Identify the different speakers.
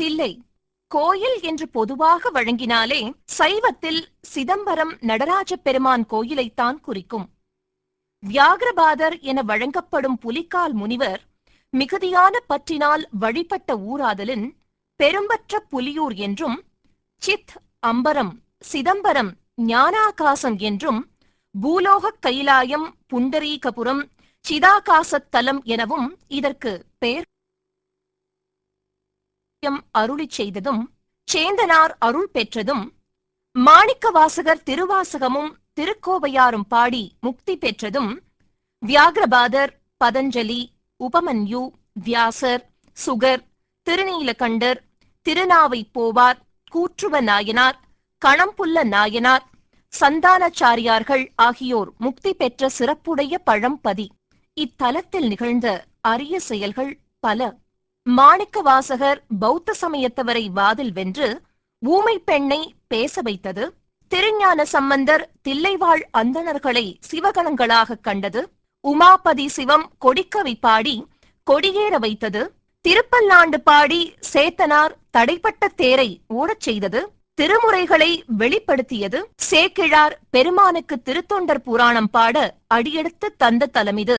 Speaker 1: தில்லை கோயில் என்று பொதுவாக வழங்கினாலே சைவத்தில் சிதம்பரம் நடராஜ பெருமான் கோயிலைத்தான் குறிக்கும் வியாகரபாதர் என வழங்கப்படும் புலிக்கால் முனிவர் மிகுதியான பற்றினால் வழிபட்ட ஊராதலின் பெரும்பற்ற புலியூர் என்றும் சித் அம்பரம் சிதம்பரம் ஞானாகாசம் என்றும் பூலோகக் கைலாயம் புண்டரீகபுரம் சிதாகாசத் தலம் எனவும் இதற்கு பெயர் அருளிச் செய்ததும் சேந்தனார் அருள் பெற்றதும் மாணிக்கவாசகர் திருவாசகமும் திருக்கோவையாரும் பாடி முக்தி பெற்றதும் வியாகரபாதர் பதஞ்சலி உபமன்யு வியாசர் சுகர் திருநீலகண்டர் திருநாவை போவார் கூற்றுவ நாயனார் கணம்புல்ல நாயனார் சந்தானாச்சாரியார்கள் ஆகியோர் முக்தி பெற்ற சிறப்புடைய பழம்பதி இத்தலத்தில் நிகழ்ந்த அரிய செயல்கள் பல மாணிக்க வாசகர் பௌத்த சமயத்தவரை வாதில் வென்று ஊமை பெண்ணை பேச வைத்தது திருஞான சம்பந்தர் தில்லைவாழ் அந்தணர்களை சிவகணங்களாக கண்டது உமாபதி சிவம் கொடிக்கவி பாடி கொடியேற வைத்தது திருப்பல்லாண்டு பாடி சேத்தனார் தடைப்பட்ட தேரை ஓடச் செய்தது திருமுறைகளை வெளிப்படுத்தியது சேக்கிழார் பெருமானுக்கு திருத்தொண்டர் புராணம் பாட அடியெடுத்து தந்த தலமிது